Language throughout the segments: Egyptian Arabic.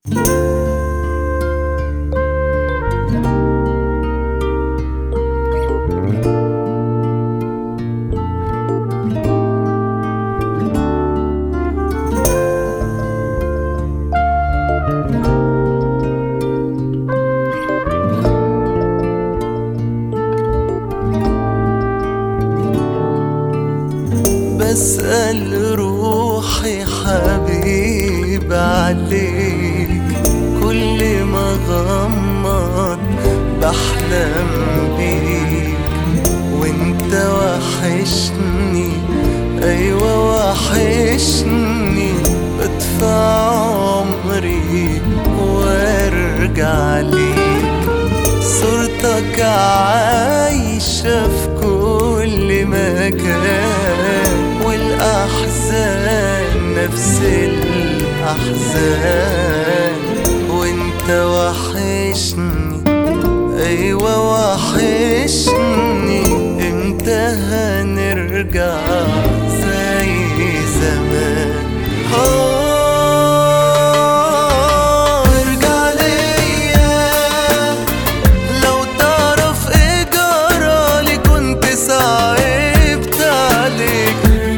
بسأل روحي حبيب عليك كل ما غمض بحلم بيك وانت وحشني ايوه وحشني بدفع عمري وارجع ليك صورتك عايشة في كل مكان والأحزان نفس الأحزان وانت وحشني أيوة وحشني امتى هنرجع زي زمان آه، ارجع ليا لو تعرف ايه جرالي كنت صعبت عليك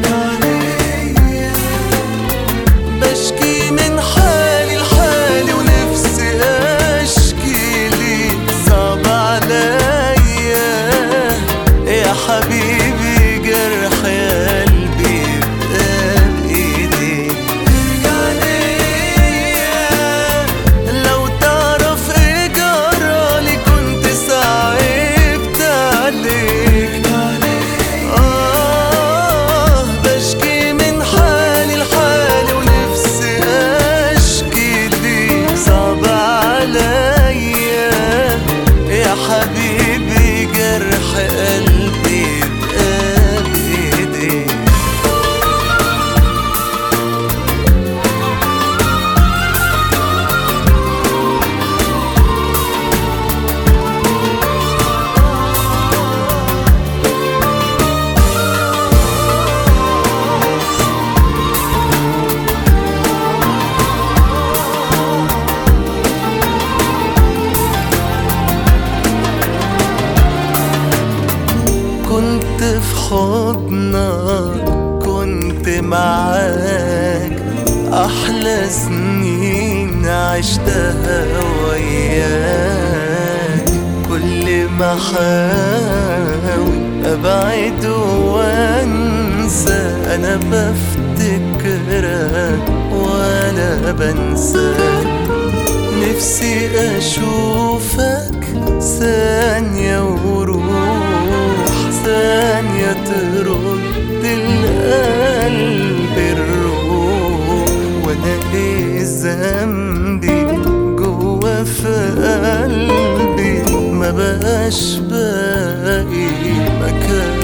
بشكي من حالي لحالي ونفسي اشكي ليك صعب عليا يا حبيبي جرح قلبي يبقى بايديك ارجع ليا لو تعرف ايه جرالي كنت صعبت عليك آه بشكي من حالي لحالي ونفسي أشكي ليك صعب عليا يا حبيبي جرح قلبي يبقى بإيديك كنت في حضنك كنت معاك أحلى سنين عشتها وياك كل ما أحاول أبعد وأنسى أنا بفتكرك ولا بنساك نفسي أشوفك ثانية وروح ثانية ترد القلب الروح وأنا إيه ذنبي جوا في قلبي ما بقاش باقي مكان